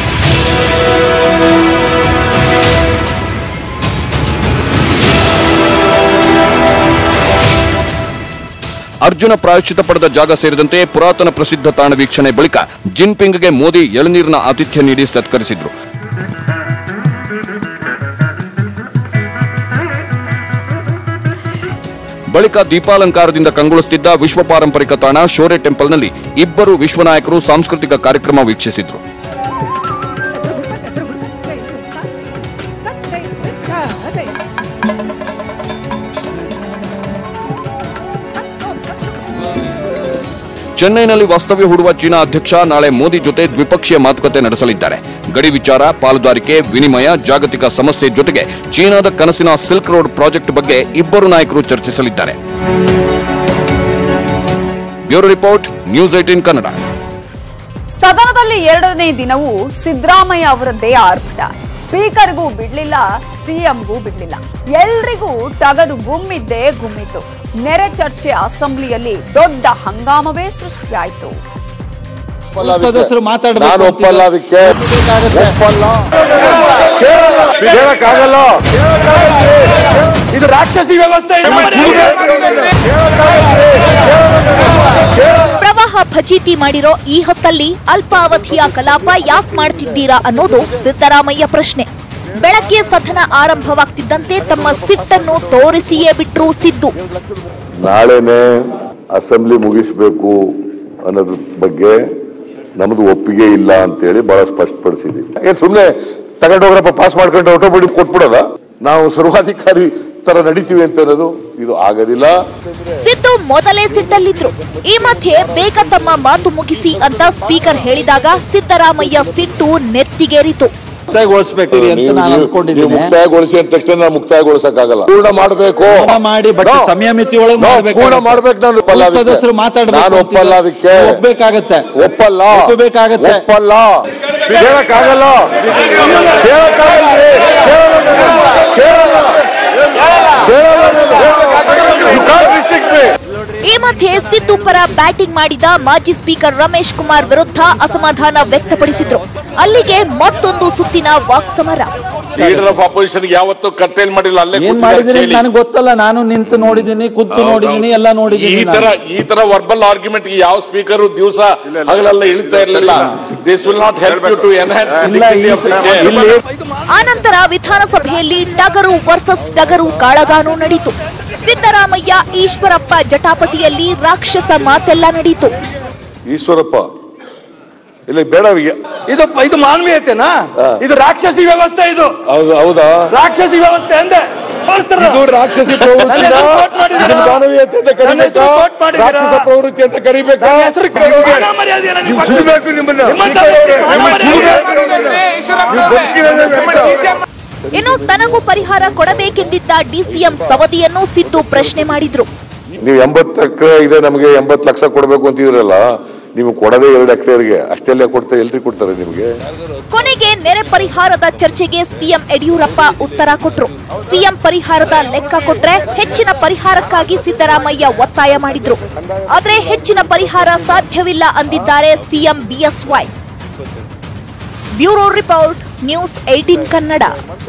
ಅರ್ಜುನ ಪ್ರಾಯಶ್ಚಿತ ಪಡೆದ ಜಾಗ ಸೇರಿದಂತೆ ಪುರಾತನ ಪ್ರಸಿದ್ಧ ತಾಣ ವೀಕ್ಷಣೆ ಬಳಿಕ ಜಿನ್ಪಿಂಗ್ಗೆ ಮೋದಿ ಎಳನೀರಿನ ಆತಿಥ್ಯ ನೀಡಿ ಸತ್ಕರಿಸಿದ್ರು ಬಳಿಕ ದೀಪಾಲಂಕಾರದಿಂದ ಕಂಗೊಳಿಸುತ್ತಿದ್ದ ವಿಶ್ವ ಪಾರಂಪರಿಕ ತಾಣ ಶೋರೆ ಟೆಂಪಲ್ನಲ್ಲಿ ಇಬ್ಬರು ವಿಶ್ವ ನಾಯಕರು ಸಾಂಸ್ಕೃತಿಕ ಕಾರ್ಯಕ್ರಮ ವೀಕ್ಷಿಸಿದ್ರು ಚೆನ್ನೈನಲ್ಲಿ ವಾಸ್ತವ್ಯ ಹೂಡುವ ಚೀನಾ ಅಧ್ಯಕ್ಷ ನಾಳೆ ಮೋದಿ ಜೊತೆ ದ್ವಿಪಕ್ಷೀಯ ಮಾತುಕತೆ ನಡೆಸಲಿದ್ದಾರೆ ಗಡಿ ವಿಚಾರ ಪಾಲುದಾರಿಕೆ ವಿನಿಮಯ ಜಾಗತಿಕ ಸಮಸ್ಯೆ ಜೊತೆಗೆ ಚೀನಾದ ಕನಸಿನ ಸಿಲ್ಕ್ ರೋಡ್ ಪ್ರಾಜೆಕ್ಟ್ ಬಗ್ಗೆ ಇಬ್ಬರು ನಾಯಕರು ಚರ್ಚಿಸಲಿದ್ದಾರೆ bureau report news eighteen Kannada ಸದನದಲ್ಲಿ ಎರಡನೇ ದಿನವೂ ಸಿದ್ದರಾಮಯ್ಯ ಅವರದ್ದೇ ಆರ್ಭಟ ಸ್ಪೀಕರ್ಗೂ ಬಿಡ್ಲಿಲ್ಲ ಸಿಎಂಗೂ ಬಿಡ್ಲಿಲ್ಲ ಎಲ್ರಿಗೂ ಟಗರು ಗುಮ್ಮಿದ್ದೇ ಗುಮ್ಮಿತು ನೆರೆ ಚರ್ಚೆ ಅಸೆಂಬ್ಲಿಯಲ್ಲಿ ದೊಡ್ಡ ಹಂಗಾಮವೇ ಸೃಷ್ಟಿಯಾಯಿತು ಸದಸ್ಯರು ಮಾತಾಡ್ಬೇಕು ನಾನು ಒಪ್ಪಲ್ಲ ಅದಕ್ಕೆ ಒಪ್ಪಲ್ಲ ಕೇಳಕ್ಕಾಗಲ್ಲ ಇದು ರಾಕ್ಷಸಿ ವ್ಯವಸ್ಥೆ ಪ್ರವಾಹ ಫಜೀತಿ ಮಾಡಿರೋ ಈ ಹೊತ್ತಲ್ಲಿ ಅಲ್ಪಾವಧಿಯ ಕಲಾಪ ಯಾಕ್ ಮಾಡ್ತಿದ್ದೀರಾ ಅನ್ನೋದು ಸಿದ್ದರಾಮಯ್ಯ ಪ್ರಶ್ನೆ ಬೆಳಗ್ಗೆ ಸದನ ಆರಂಭವಾಗ್ತಿದ್ದಂತೆ ತಮ್ಮ ಸಿಟ್ಟನ್ನು ತೋರಿಸಿಯೇ ಬಿಟ್ರು ಸಿದ್ದು ನಾಳೆನೆ ಅಸೆಂಬ್ಲಿ ಮುಗಿಸ್ಬೇಕು ಅನ್ನೋದ್ರ ಬಗ್ಗೆ ನಮ್ದು ಒಪ್ಪಿಗೆ ಇಲ್ಲ ಅಂತೇಳಿ ಬಹಳ ಸ್ಪಷ್ಟಪಡಿಸಿದೀವಿ ಏನ್ ಸುಮ್ನೆ ತಗೊಂಡೋಗ್ರಪ್ಪ ಪಾಸ್ ಮಾಡ್ಕೊಂಡು ಹೊಟ್ಟೋಗ್ಬಿಡಿ ಕೊಟ್ಬಿಡೋದ ನಾವು ಸರ್ವಾಧಿಕಾರಿ ತರ ನಡೀತೀವಿ ಅಂತ ಅನ್ನೋದು ಇದು ಆಗೋದಿಲ್ಲ ಸಿದ್ದು ಮೊದಲೇ ಸಿಟ್ಟಲ್ಲಿದ್ರು ಈ ಮಧ್ಯೆ ಬೇಗ ತಮ್ಮ ಮಾತು ಮುಗಿಸಿ ಅಂತ ಸ್ಪೀಕರ್ ಹೇಳಿದಾಗ ಸಿದ್ದರಾಮಯ್ಯ ಸಿಟ್ಟು ನೆತ್ತಿಗೇರಿತು ಮುಕ್ತಾಯಗೊಳಿಸ್ಬೇಕಿರಿ ಅಂತ ನೀವು- ನಾನು ನೀವು- ನೀವು ಅನ್ಕೊಂಡಿದ್ದೀನಿ ಮುಕ್ತಾಯಗೊಳಿಸಿ ಅಂದ ತಕ್ಷಣ ನಾವು ಮುಕ್ತಾಯಗೊಳಿಸಕ್ಕಾಗಲ್ಲ ಪೂರ್ಣ ಮಾಡಬೇಕು ಪೂರ್ಣ ಮಾಡಿ, but ಸಮಯ ಮಿತಿ ಒಳಗೆ ಮಾಡ್ಬೇಕಾಗುತ್ತೆ. ಪೂರ್ಣ ಮಾಡ್ಬೇಕು ನಾನು ಒಪ್ಪಲ್ಲ ಅದಕ್ಕೆ. ಸದಸ್ಯರು ಮಾತಾಡ್ಬೇಕು ನಾನು ಒಪ್ಪಲ್ಲ ಅಂತಿದ್ದಾರೆ. ಅದಕ್ಕೆ ನೀವು ಒಪ್ಬೇಕಾಗತ್ತೆ. ಒಪ್ಪಲ್ಲ ಒಪ್ಪಬೇಕಾಗತ್ತೆ. ಒಪ್ಪಲ್ಲ ಕೇಳಕ್ಕಾಗಲ್ಲ ಕೇಳಕ್ಕಾಗಲ್ಲ ಕೇಳಲ್ಲ. ಕೇಳಲ್ಲ. You can't restrict me. ಈ ಮಧ್ಯೆ ಸಿದ್ದು ಪರ ಬ್ಯಾಟಿಂಗ್ ಮಾಡಿದ ಮಾಜಿ ಸ್ಪೀಕರ್ ರಮೇಶ್ ಕುಮಾರ್ ವಿರುದ್ಧ ಅಸಮಾಧಾನ ವ್ಯಕ್ತಪಡಿಸಿದ್ರು ಅಲ್ಲಿಗೆ ಮತ್ತೊಂದು ಸುತ್ತಿನ ವಾಕ್ಸಮರ ಲೀಡರ್ ಆಫ್ ಅಪೋಸಿಷನ್ ಯಾವತ್ತೂ ಕರ್ತೇಲ್ ಮಾಡಿಲ್ಲ ಅಲ್ಲೇ ಏನ್ ಕೂತಿದ್ದಾರೆ ಮಾಡಿದೀನಿ ಕೇಳಿ. ನನಗೆ ಗೊತ್ತಲ್ಲ ನಾನು ನಿಂತು ನೋಡಿದೀನಿ ಕೂತು ಹೌದು, ನೋಡಿದೀನಿ ಹೌದು. ಎಲ್ಲ ನೋಡಿದೀನಿ ಈ ತರ ಈ ತರ ವರ್ಬಲ್ ಆರ್ಗ್ಯುಮೆಂಟ್ ಯಾವ ಸ್ಪೀಕರ್ ದಿವಸ ಹಗಲೆಲ್ಲ ಇಳ್ತಾ ಇರಲಿಲ್ಲ this will not help you to enhance ಇಲ್ಲ, ಈ ಸ- ಇಲ್ಲಿ ಆನಂತರ ವಿಧಾನಸಭೆಯಲ್ಲಿ ಟಗರು ವರ್ಸಸ್ ಟಗರು ಕಾಳಗಾನು ನಡೆಯಿತು ಸಿದ್ದರಾಮಯ್ಯ ಈಶ್ವರಪ್ಪ ಜಟಾಪಟಿಯಲ್ಲಿ ರಾಕ್ಷಸ ಮಾತೆಲ್ಲ ನಡೆಯಿತು ಈಶ್ವರಪ್ಪ ಇಲ್ಲ ಬೇಡ ಅವ್ರಿಗೆ. ಇದು ಇದು ಮಾನವೀಯತೆನಾ ಇದು ರಾಕ್ಷಸಿ ವ್ಯವಸ್ಥೆ ಇದು ಹೌದು ಹೌದಾ ರಾಕ್ಷಸಿ ವ್ಯವಸ್ಥೆ ಅಂದೆ ತೋರಿಸ್ತಾರ? ಇದು ರಾಕ್ಷಸಿ ನನ್ನ ಹೆಸರು quote ಮಾಡಿದ್ದೀರಾ? ಇದನ್ನ ಮಾನವೀಯತೆ ಅಂತ ನನ್ನ ಹೆಸರು ಕರಿಬೇಕಾ quote ಮಾಡಿದ್ದೀರಾ? ರಾಕ್ಷಸ ಪ್ರವೃತ್ತಿ ಅಂತ ಕರಿಬೇಕಾ ನನ್ನ ಹೆಸರು ಮಾನ ಮರ್ಯಾದೆ ಇಲ್ಲ ನಿಮ್ಮ ಪಕ್ಷದ. ಸುಡ್ಬೇಕು ನಿಮ್ಮನ್ನ. ನಿಮ್ಮಂತ ವ್ಯಕ್ತಿ ಮಾನ ಮರ್ಯಾದೆ ಇನ್ನು ತನಗೂ ಪರಿಹಾರ ಕೊಡಬೇಕೆಂದಿದ್ದ ಡಿಸಿಎಂ ಸವದಿಯನ್ನು ಸಿದ್ದು ಪ್ರಶ್ನೆ ಮಾಡಿದ್ರು ನೀವು ಎಂಬತ್ತು ಎಕರೆ ಇದೆ ನಮಗೆ ಎಂಬತ್ತು ಲಕ್ಷ ಕೊಡಬೇಕು ಅಂತಿದ್ರಲ್ಲ ನೀವು ಕೊಡದೆ ಎರಡು ಎಕರೆಗೆ ಅಷ್ಟೆಲ್ಲ ಕೊಡ್ತಾರೆ ಎಲ್ರಿ ಕೊಡ್ತಾರೆ ನಿಮಗೆ ಕೊನೆಗೆ ನೆರೆ ಪರಿಹಾರದ ಚರ್ಚೆಗೆ ಸಿಎಂ ಯಡಿಯೂರಪ್ಪ ಉತ್ತರ ಕೊಟ್ರು ಸಿಎಂ ಪರಿಹಾರದ ಲೆಕ್ಕ ಕೊಟ್ರೆ ಹೆಚ್ಚಿನ ಪರಿಹಾರಕ್ಕಾಗಿ ಸಿದ್ದರಾಮಯ್ಯ ಒತ್ತಾಯ ಮಾಡಿದ್ರು ಆದ್ರೆ ಹೆಚ್ಚಿನ ಪರಿಹಾರ ಸಾಧ್ಯವಿಲ್ಲ ಅಂದಿದ್ದಾರೆ CM BSY bureau report news eighteen Kannada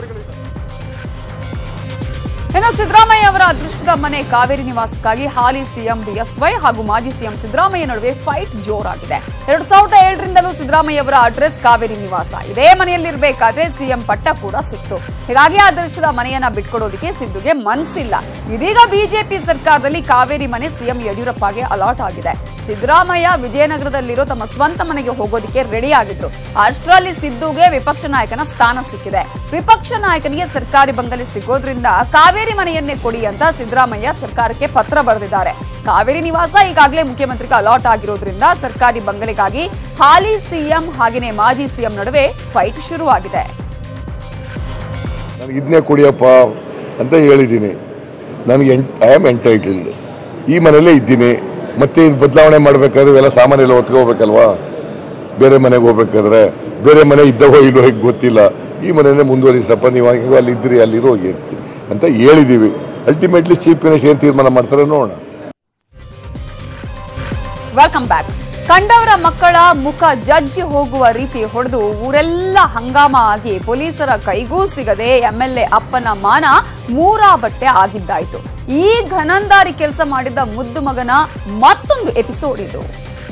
ಇನ್ನು ಸಿದ್ದರಾಮಯ್ಯ ಅವರ ಅದೃಷ್ಟದ ಮನೆ ಕಾವೇರಿ ನಿವಾಸಕ್ಕಾಗಿ ಹಾಲಿ ಸಿಎಂ ಬಿಎಸ್ವೈ ಹಾಗೂ ಮಾಜಿ ಸಿಎಂ ಸಿದ್ದರಾಮಯ್ಯ ನಡುವೆ ಫೈಟ್ ಜೋರಾಗಿದೆ ಎರಡ್ ಸಾವಿರದ ಏಳರಿಂದಲೂ ಸಿದ್ದರಾಮಯ್ಯ ಅವರ ಅಡ್ರೆಸ್ ಕಾವೇರಿ ನಿವಾಸ ಇದೇ ಮನೆಯಲ್ಲಿರ್ಬೇಕಾದ್ರೆ ಸಿಎಂ ಪಟ್ಟ ಕೂಡ ಸಿಕ್ತು ಹೀಗಾಗಿ ಆ ಅದೃಷ್ಟದ ಮನೆಯನ್ನ ಬಿಟ್ಕೊಡೋದಕ್ಕೆ ಸಿದ್ದುಗೆ ಮನ್ಸಿಲ್ಲ ಇದೀಗ ಬಿಜೆಪಿ ಸರ್ಕಾರದಲ್ಲಿ ಕಾವೇರಿ ಮನೆ ಸಿಎಂ ಯಡಿಯೂರಪ್ಪಗೆ ಅಲಾಟ್ ಆಗಿದೆ ಸಿದ್ದರಾಮಯ್ಯ ವಿಜಯನಗರದಲ್ಲಿರೋ ತಮ್ಮ ಸ್ವಂತ ಮನೆಗೆ ಹೋಗೋದಕ್ಕೆ ರೆಡಿ ಆಗಿದ್ರು ಅಷ್ಟರಲ್ಲಿ ಸಿದ್ದುಗೆ ವಿಪಕ್ಷ ನಾಯಕನ ಸ್ಥಾನ ಸಿಕ್ಕಿದೆ ವಿಪಕ್ಷ ನಾಯಕನಿಗೆ ಸರ್ಕಾರಿ ಬಂಗಲೆ ಸಿಗೋದ್ರಿಂದ ಕಾವೇರಿ ಮನೆಯನ್ನೇ ಕೊಡಿ ಅಂತ ಸಿದ್ದರಾಮಯ್ಯ ಸರ್ಕಾರಕ್ಕೆ ಪತ್ರ ಬರೆದಿದ್ದಾರೆ ಕಾವೇರಿ ನಿವಾಸ ಈಗಾಗಲೇ ಮುಖ್ಯಮಂತ್ರಿಗೆ ಅಲಾಟ್ ಆಗಿರೋದ್ರಿಂದ ಸರ್ಕಾರಿ ಬಂಗಲೆಗಾಗಿ ಹಾಲಿ ಸಿಎಂ ಹಾಗೆಯೇ ಮಾಜಿ ಸಿಎಂ ನಡುವೆ ಫೈಟ್ ಶುರುವಾಗಿದೆ ನನಗೆ ಇದನ್ನೇ ಕೊಡಿಯಪ್ಪ ಅಂತ ಹೇಳಿದ್ದೀನಿ ನನಗೆ ಐ ಆಮ್ ಎಂಟೈಟಲ್ಡ್ ಈ ಮನೆಯಲ್ಲೇ ಇದ್ದೀನಿ ಮತ್ತೆ ಇದು ಬದಲಾವಣೆ ಮಾಡಬೇಕಾದ್ರೆ ಇವೆಲ್ಲ ಸಾಮಾನೆಲ್ಲ ಹೊತ್ಕೋಬೇಕಲ್ವಾ ಬೇರೆ ಮನೆಗೆ ಹೋಗ್ಬೇಕಾದ್ರೆ ಬೇರೆ ಮನೆ ಇದ್ದವೋ ಇಲ್ಲೋ ಹೇಗೆ ಗೊತ್ತಿಲ್ಲ ಈ ಮನೆಯಲ್ಲೇ ಮುಂದುವರಿಸಪ್ಪ ನೀವು ಹಂಗೆ ಅಲ್ಲಿ ಇದ್ರಿ ಅಲ್ಲಿರೋ ಹೋಗಿ ಅಂತ ಹೇಳಿದ್ದೀವಿ ಅಲ್ಟಿಮೇಟ್ಲಿ ಚೀಫ್ ಮಿನಿಸ್ಟರ್ ಏನು ತೀರ್ಮಾನ ಮಾಡ್ತಾರೆ ನೋಡೋಣ ವೆಲ್ಕಮ್ ಬ್ಯಾಕ್ ಕಂಡವರ ಮಕ್ಕಳ ಮುಖ ಜಜ್ಜಿ ಹೋಗುವ ರೀತಿ ಹೊಡೆದು ಊರೆಲ್ಲ ಹಂಗಾಮ ಆಗಿ ಪೊಲೀಸರ ಕೈಗೂ ಸಿಗದೆ ಎಂಎಲ್ಎ ಅಪ್ಪನ ಮಾನ ಮೂರಾ ಬಟ್ಟೆ ಆಗಿದ್ದಾಯ್ತು ಈ ಘನಂದಾರಿ ಕೆಲಸ ಮಾಡಿದ ಮುದ್ದು ಮಗನ ಮತ್ತೊಂದು ಎಪಿಸೋಡ್ ಇದು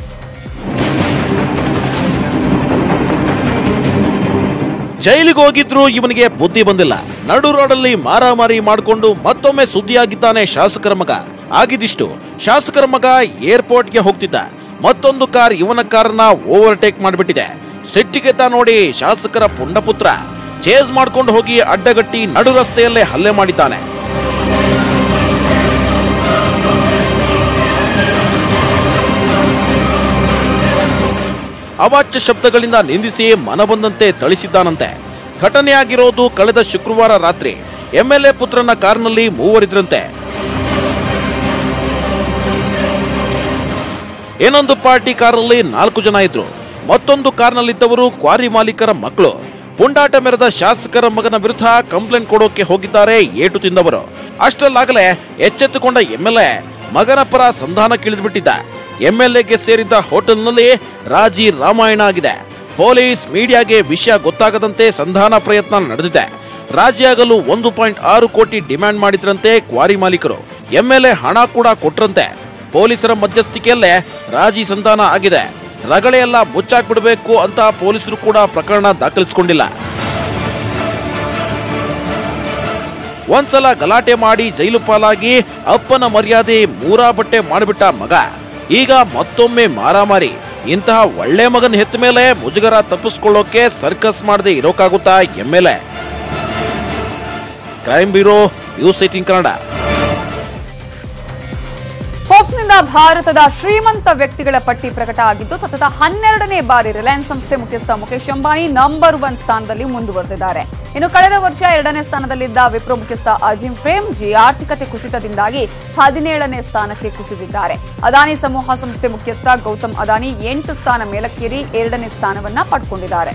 ಜೈಲಿಗೆ ಹೋಗಿದ್ರು ಇವನಿಗೆ ಬುದ್ಧಿ ಬಂದಿಲ್ಲ ನಡು ರೋಡಲ್ಲಿ ಮಾರಾಮಾರಿ ಮಾಡಿಕೊಂಡು ಮತ್ತೊಮ್ಮೆ ಸುದ್ದಿಯಾಗಿದ್ದಾನೆ ಶಾಸಕರ ಮಗ ಆಗಿದಿಷ್ಟು ಶಾಸಕರ ಮಗ ಏರ್ಪೋರ್ಟ್ಗೆ ಹೋಗ್ತಿದ್ದ ಮತ್ತೊಂದು ಕಾರ್ ಇವನ ಕಾರನ್ನ ಓವರ್ಟೇಕ್ ಮಾಡಿಬಿಟ್ಟಿದೆ ಸಿಟ್ಟಿಗೆದ್ದ ನೋಡಿ ಶಾಸಕರ ಪುಂಡಪುತ್ರ ಚೇಸ್ ಮಾಡ್ಕೊಂಡು ಹೋಗಿ ಅಡ್ಡಗಟ್ಟಿ ನಡು ರಸ್ತೆಯಲ್ಲೇ ಹಲ್ಲೆ ಮಾಡಿದ್ದಾನೆ ಅವಾಚ್ಯ ಶಬ್ದಗಳಿಂದ ನಿಂದಿಸಿ ಮನಬಂದಂತೆ ಥಳಿಸಿದ್ದಾನಂತೆ ಘಟನೆಯಾಗಿರೋದು ಕಳೆದ ಶುಕ್ರವಾರ ರಾತ್ರಿ ಎಂಎಲ್ಎ ಪುತ್ರನ ಕಾರ್ನಲ್ಲಿ ಮೂವರಿದ್ರಂತೆ ಏನೊಂದು ಪಾರ್ಟಿ ಕಾರಲ್ಲಿ ನಾಲ್ಕು ಜನ ಇದ್ರು ಮತ್ತೊಂದು ಕಾರ್ನಲ್ಲಿದ್ದವರು ಕ್ವಾರಿ ಮಾಲೀಕರ ಮಕ್ಕಳು ಪುಂಡಾಟ ಮೆರೆದ ಶಾಸಕರ ಮಗನ ವಿರುದ್ಧ ಕಂಪ್ಲೇಂಟ್ ಕೊಡೋಕೆ ಹೋಗಿದ್ದಾರೆ ಏಟು ತಿಂದವರು ಅಷ್ಟರಲ್ಲಾಗಲೇ ಎಚ್ಚೆತ್ತುಕೊಂಡ ಎಂಎಲ್ಎ ಮಗನ ಪರ ಸಂಧಾನಕ್ಕಿಳಿದುಬಿಟ್ಟಿದ್ದ ಎಂಎಲ್ಎಗೆ ಸೇರಿದ್ದ ಹೋಟೆಲ್ನಲ್ಲಿ ರಾಜಿ ರಾಮಾಯಣ ಆಗಿದೆ ಪೊಲೀಸ್ ಮೀಡಿಯಾಗೆ ವಿಷಯ ಗೊತ್ತಾಗದಂತೆ ಸಂಧಾನ ಪ್ರಯತ್ನ ನಡೆದಿದೆ ರಾಜಿಯಾಗಲು ಒಂದು ಪಾಯಿಂಟ್ ಆರು ಕೋಟಿ ಡಿಮ್ಯಾಂಡ್ ಮಾಡಿದ್ರಂತೆ ಕ್ವಾರಿ ಮಾಲೀಕರು ಎಂಎಲ್ಎ ಹಣ ಕೂಡ ಕೊಟ್ರಂತೆ ಪೊಲೀಸರ ಮಧ್ಯಸ್ಥಿಕೆಯಲ್ಲೇ ರಾಜಿ ಸಂಧಾನ ಆಗಿದೆ ರಗಳೆಯೆಲ್ಲ ಮುಚ್ಚಾಕ್ಬಿಡ್ಬೇಕು ಅಂತ ಪೊಲೀಸರು ಕೂಡ ಪ್ರಕರಣ ದಾಖಲಿಸಿಕೊಂಡಿಲ್ಲ ಒಂದ್ಸಲ ಗಲಾಟೆ ಮಾಡಿ ಜೈಲು ಪಾಲಾಗಿ ಅಪ್ಪನ ಮರ್ಯಾದೆ ಮೂರಾ ಬಟ್ಟೆ ಮಾಡಿಬಿಟ್ಟ ಮಗ ಈಗ ಮತ್ತೊಮ್ಮೆ ಮಾರಾಮಾರಿ ಇಂತಹ ಒಳ್ಳೆ ಮಗನ ಹೆತ್ತ ಮೇಲೆ ಮುಜುಗರ ತಪ್ಪಿಸ್ಕೊಳ್ಳೋಕೆ ಸರ್ಕಸ್ ಮಾಡದೆ ಇರೋಕ್ಕಾಗುತ್ತಾ MLA crime bureau news eighteen Kannada ಫೋರ್ಬ್ಸ್ನಿಂದ ಭಾರತದ ಶ್ರೀಮಂತ ವ್ಯಕ್ತಿಗಳ ಪಟ್ಟಿ ಪ್ರಕಟ ಆಗಿದ್ದು ಸತತ ಹನ್ನೆರಡನೇ ಬಾರಿ ರಿಲಯನ್ಸ್ ಸಂಸ್ಥೆ ಮುಖ್ಯಸ್ಥ ಮುಖೇಶ್ ಅಂಬಾನಿ ನಂಬರ್ ಒನ್ ಸ್ಥಾನದಲ್ಲಿ ಮುಂದುವರೆದಿದ್ದಾರೆ ಇನ್ನು ಕಳೆದ ವರ್ಷ ಎರಡನೇ ಸ್ಥಾನದಲ್ಲಿದ್ದ ವಿಪ್ರೋ ಮುಖ್ಯಸ್ಥ ಅಜಿಂ ಪ್ರೇಮ್ಜಿ ಆರ್ಥಿಕತೆ ಕುಸಿತದಿಂದಾಗಿ ಹದಿನೇಳನೇ ಸ್ಥಾನಕ್ಕೆ ಕುಸಿದಿದ್ದಾರೆ ಅದಾನಿ ಸಮೂಹ ಸಂಸ್ಥೆ ಮುಖ್ಯಸ್ಥ ಗೌತಮ್ ಅದಾನಿ ಎಂಟು ಸ್ಥಾನ ಮೇಲಕ್ಕೇರಿ ಎರಡನೇ ಸ್ಥಾನವನ್ನ ಪಡ್ಕೊಂಡಿದ್ದಾರೆ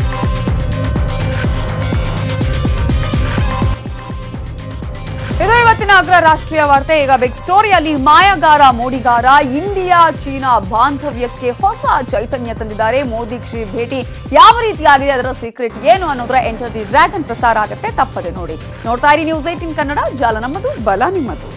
ಇದು ಇವತ್ತಿನ ಇವತ್ತಿನ ಅಗ್ರ ರಾಷ್ಟ್ರೀಯ ವಾರ್ತೆ ಈಗ ಬಿಗ್ ಸ್ಟೋರಿಯಲ್ಲಿ ಮಾಯಗಾರ ಮೋಡಿಗಾರ ಇಂಡಿಯಾ ಚೀನಾ ಬಾಂಧವ್ಯಕ್ಕೆ ಹೊಸ ಚೈತನ್ಯ ತಂದಿದ್ದಾರೆ ಮೋದಿ ಶ್ರೀ ಭೇಟಿ ಯಾವ ರೀತಿಯಾಗಿದೆ ಅದರ ಸೀಕ್ರೆಟ್ ಏನು ಅನ್ನೋದ್ರ ಎಂಟರ್ ದಿ ಡ್ರ್ಯಾಗನ್ ಪ್ರಸಾರ ಆಗುತ್ತೆ ತಪ್ಪದೆ ನೋಡಿ ನೋಡ್ತಾ ಇರಿ ನ್ಯೂಸ್ ಏಟಿನ್ ಕನ್ನಡ ಜಾಲ ನಮ್ಮದು ಬಲ ನಿಮ್ಮದು